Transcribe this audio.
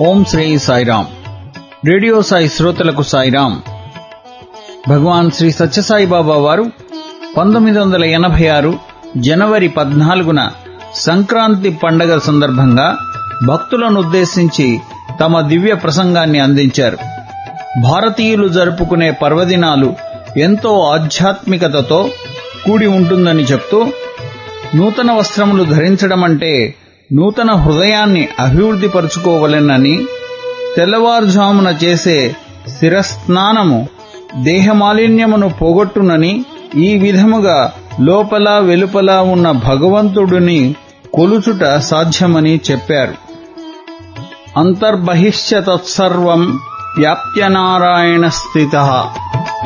ఓం Sri Sairam radio Sai శ్రోతలకు సాయిరాం భగవాన్ శ్రీ సత్యసాయి బాబా వారు పంతొమ్మిది వందల ఎనభై ఆరు జనవరి పద్నాలుగున సంక్రాంతి పండగ సందర్భంగా భక్తులను ఉద్దేశించి తమ దివ్య ప్రసంగాన్ని అందించారు భారతీయులు జరుపుకునే పర్వదినాలు ఎంతో ఆధ్యాత్మికతతో కూడి ఉంటుందని చెప్తూ నూతన వస్త్రములు ధరించడం అంటే నూతన హృదయాన్ని అభివృద్ధిపరుచుకోవలెనని తెల్లవారుజామున చేసే శిరస్నానము దేహమాలిన్యమును పోగొట్టునని ఈ విధముగా లోపల వెలుపల ఉన్న భగవంతుడిని కొలుచుట సాధ్యమని చెప్పారు అంతర్బహిష్య తత్సర్వం వ్యాప్య నారాయణ స్థిత